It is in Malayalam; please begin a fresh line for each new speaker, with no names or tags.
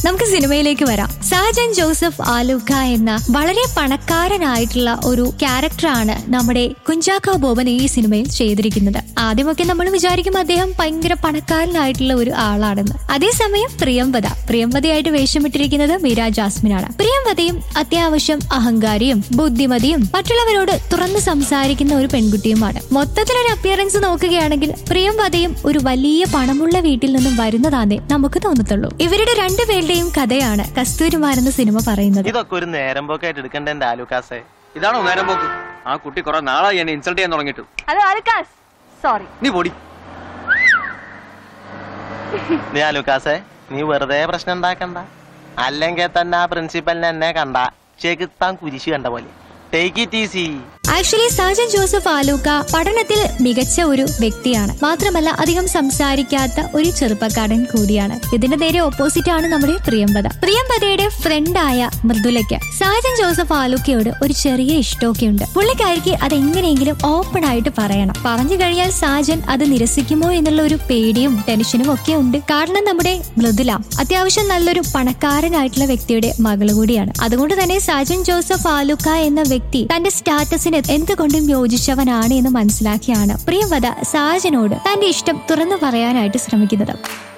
നമുക്ക് സിനിമയിലേക്ക് വരാം സാജൻ ജോസഫ് ആലുക്ക എന്ന വളരെ പണക്കാരനായിട്ടുള്ള ഒരു ക്യാരക്ടറാണ് നമ്മുടെ കുഞ്ചാക്ക ബോബൻ ഈ സിനിമയിൽ ചെയ്തിരിക്കുന്നത് ആദ്യമൊക്കെ നമ്മൾ വിചാരിക്കും അദ്ദേഹം ഭയങ്കര പണക്കാരനായിട്ടുള്ള ഒരു ആളാണെന്ന് അതേസമയം പ്രിയംവദ പ്രിയംവദയായിട്ട് വേഷമിട്ടിരിക്കുന്നത് മീര ജാസ്മിനാണ് പ്രിയംവദയും അത്യാവശ്യം അഹങ്കാരിയും ബുദ്ധിമതിയും മറ്റുള്ളവരോട് തുറന്നു സംസാരിക്കുന്ന ഒരു പെൺകുട്ടിയുമാണ് മൊത്തത്തിലൊരു അപ്പിയറൻസ് നോക്കുകയാണെങ്കിൽ പ്രിയംവദയും ഒരു വലിയ പണമുള്ള വീട്ടിൽ നിന്നും വരുന്നതാന്നേ നമുക്ക് തോന്നത്തുള്ളൂ ഇവരുടെ രണ്ടുപേരുടെയും കഥയാണ് കസ്തൂരിമാർ എന്ന സിനിമ പറയുന്നത്
ഇതൊക്കെ ഒരു നേരം പോക്കായിട്ട് എടുക്കണ്ട എന്റെ ആലുക്കാസെ
ഇതാണോ നേരം പോക്ക് ആ കുട്ടി കുറെ നാളായി എന്നെ ഇൻസൾട്ട് ചെയ്യാൻ തുടങ്ങിയിട്ട്
ഹലോ ആലുക്കാസ് സോറി
നീ പൊടി
നീ ആലുക്കാസെ നീ വെറുതെ പ്രശ്നം ഉണ്ടാക്കണ്ട അല്ലെങ്കിൽ തന്നെ ആ പ്രിൻസിപ്പലിനെ എന്നെ കണ്ട ചെകുത്താൻ കുരിശ് കണ്ട പോലെ take it easy
actually Sajan Joseph Aluka പഠനത്തിൽ മികച്ച ഒരു വ്യക്തിയാണ് മാത്രമല്ല അധികം സംസാരിക്കാത്ത ഒരു ചെറുപ്പക്കാരൻ കൂടിയാണ് ഇതിന്റെ നേരെ ഓപ്പോസിറ്റ് ആണ് നമ്മുടെ പ്രിയംവദ പ്രിയംവദയുടെ ഫ്രണ്ടായ മൃദുലയ്ക്ക് സാജൻ ജോസഫ് ആലൂക്കയോട് ഒരു ചെറിയ ഇഷ്ടമൊക്കെ ഉണ്ട് പുള്ളിക്കാരിക്ക് അത് എങ്ങനെയെങ്കിലും ഓപ്പൺ ആയിട്ട് പറയണം പറഞ്ഞു കഴിഞ്ഞാൽ സാജൻ അത് നിരസിക്കുമോ എന്നുള്ള ഒരു പേടിയും ടെൻഷനും ഒക്കെ ഉണ്ട് കാരണം നമ്മുടെ മൃദുല അത്യാവശ്യം നല്ലൊരു പണക്കാരനായിട്ടുള്ള വ്യക്തിയുടെ മകള് കൂടിയാണ് അതുകൊണ്ട് തന്നെ സാജൻ ജോസഫ് ആലുക്ക എന്ന വ്യക്തി തന്റെ സ്റ്റാറ്റസിന് എന്തുകൊണ്ടും യോജിച്ചവനാണ് എന്ന് മനസ്സിലാക്കിയാണ് പ്രിയവത സാജനോട് തന്റെ ഇഷ്ടം തുറന്നു പറയാനായിട്ട് ശ്രമിക്കുന്നത്